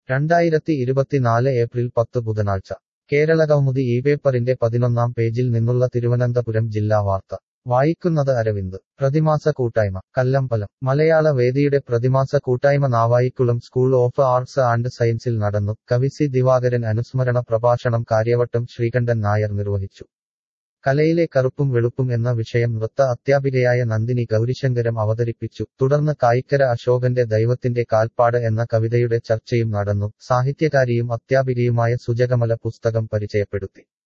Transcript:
രണ്ടായിരത്തി ഇരുപത്തിനാല് ഏപ്രിൽ പത്ത് ബുധനാഴ്ച കേരളകൗമുദി ഈ പേപ്പറിന്റെ പതിനൊന്നാം പേജിൽ നിന്നുള്ള തിരുവനന്തപുരം ജില്ലാ വാർത്ത വായിക്കുന്നത് അരവിന്ദ് പ്രതിമാസ കൂട്ടായ്മ കല്ലമ്പലം മലയാള വേദിയുടെ പ്രതിമാസ കൂട്ടായ്മ Navaikulam school of arts and സയൻസിൽ നടന്നു കവി സി ദിവാകരൻ അനുസ്മരണ പ്രഭാഷണം കാര്യവട്ടം ശ്രീകണ്ഠൻ നായർ നിർവഹിച്ചു കലയിലെ കറുപ്പും വെളുപ്പും എന്ന വിഷയം നൃത്ത അധ്യാപികയായ നന്ദിനി ഗൗരിശങ്കരം അവതരിപ്പിച്ചു തുടർന്ന് കായിക്കര അശോകന്റെ ദൈവത്തിന്റെ കാൽപ്പാട് എന്ന കവിതയുടെ ചർച്ചയും നടന്നു സാഹിത്യകാരിയും അധ്യാപികയുമായ സുജകമല പുസ്തകം പരിചയപ്പെടുത്തി